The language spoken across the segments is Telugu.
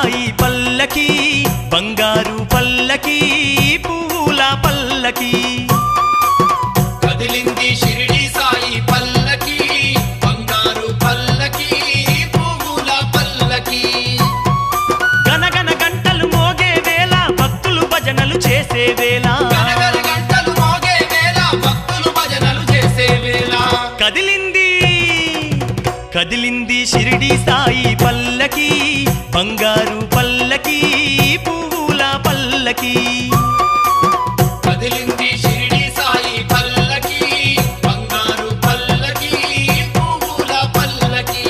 సాయి పల్లకి బంగారు పల్లకి పువ్వుల పల్లకి కదిలింది షిరిడి సాయి పల్లకి బంగారు పల్లకి పువ్వుల పల్లకి గనగన గంటలు మోగే వేళ భక్తులు భజనలు చేసే వేళ గనగన గంటలు మోగే వేళ భక్తులు భజనలు చేసే వేళ కదిలింది కదిలింది షిరిడి సాయి పల్లకి బంగారు పల్లకి పువ్వుల పల్లకి కదిలింది షిరిడి సాయి పల్లకి బంగారు పల్లకి పువ్వుల పల్లకి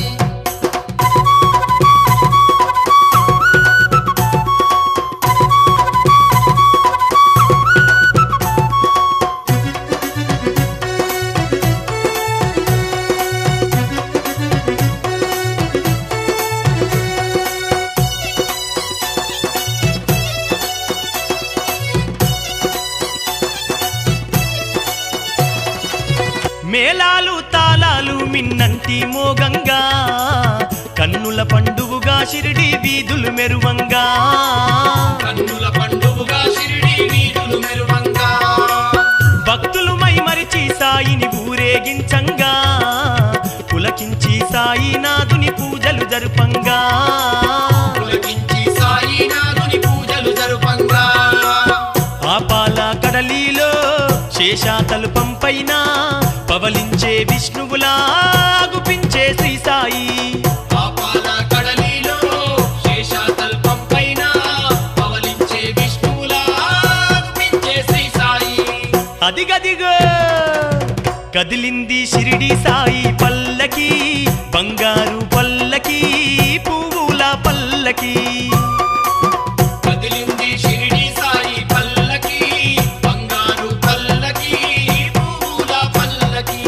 మేళాలు తాళాలు మిన్నంటి మోగంగా కన్నుల పండువుగా షిరిడి వీధులు మెరువంగా కన్నుల పండుగగా షిరిడి వీధులు మెరువంగా భక్తులు మై మరిచి సాయిని ఊరేగించంగా పులకించి సాయినాథుని పూజలు జరుపంగా పులకించి సాయినాథుని పూజలు జరుపంగా ఆపాల కడలిలో శేషాతలుపం పైన పవలించే విష్ణువులా గుపించే శ్రీ సాయి పాపాల కడలిలో శేషాతల్పం పైన పవలించే విష్ణువులా అర్పించే శ్రీ సాయి అదిగదిగో కదిలింది షిరిడి సాయి పల్లకి బంగారు పల్లకి పువ్వుల పల్లకి కదిలింది షిరిడి సాయి పల్లకి బంగారు పల్లకి పువ్వుల పల్లకి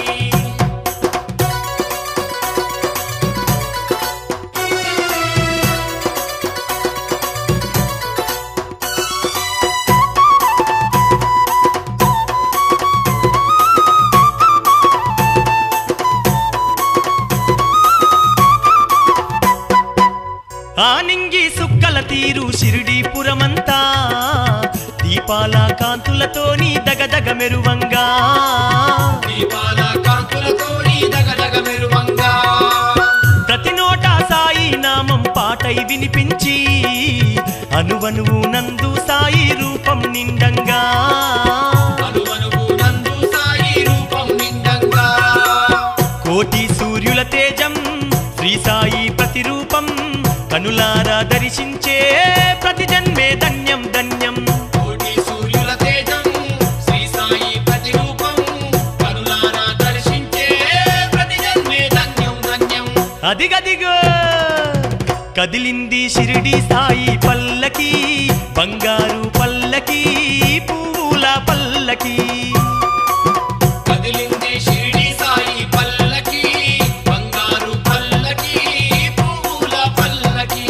ఆ నింగి సుక్కల తీరు షిరిడీపురమంతా దీపాల కాంతులతోని దగదగ మెరువంగా దీపాల కాంతులతోని దగదగ మెరువంగా ప్రతి నోట సాయి నామం పాటై వినిపించి అనువనువు నందు సాయి రూపం నిండంగా అనువనువు నందు సాయి రూపం నిండంగా కోటి సూర్యుల తేజం శ్రీ సాయి ప్రతిరూపం కనులారా దర్శించే ప్రతి జన్మే ధన్యం ధన్యం కోటి సూర్యుల తేజం శ్రీ సాయి ప్రతిరూపం కరులారా దర్శించే ప్రతి జన్మే ధన్యం ధన్యం అదిగదిగో కదిలింది షిరిడి సాయి పల్లకి బంగారు పల్లకి పువ్వుల పల్లకి కదిలింది షిరిడి సాయి పల్లకి బంగారు పల్లకి పువ్వుల పల్లకి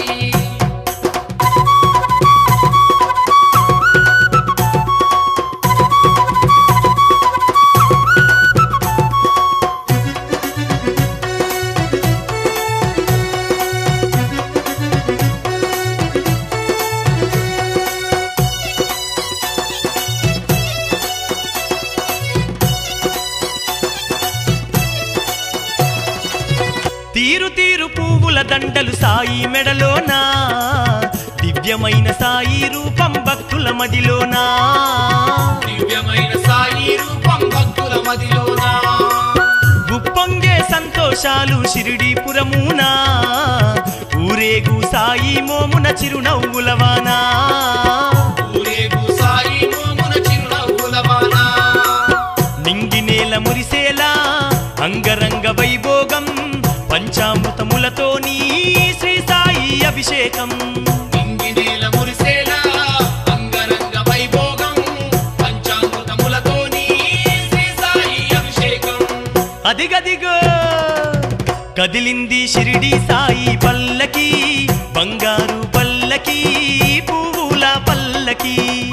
తీరు తీరు పువ్వుల దండలు సాయి మెడలోనా దివ్యమైన సాయి రూపం భక్తుల మదిలోనా దివ్యమైన సాయి రూపం భక్తుల మదిలోనా ఉప్పొంగే సంతోషాలు షిరిడీపురమునా ఊరేగు సాయి మోమున చిరునవ్వులవానా ఊరేగు సాయి మోమున చిరునవ్వుల వానా నింగి నేల మురిసేలా అంగరంగ వైభోగం పంచామృతములతోని శ్రీ సాయి అభిషేకం నింగినేల మురిసేలా అంగరంగ వైభోగం పంచామృతములతోని శ్రీ సాయి అభిషేకం అదిగదిగో కదిలింది షిరిడి సాయి పల్లకి బంగారు పల్లకి పువ్వుల పల్లకి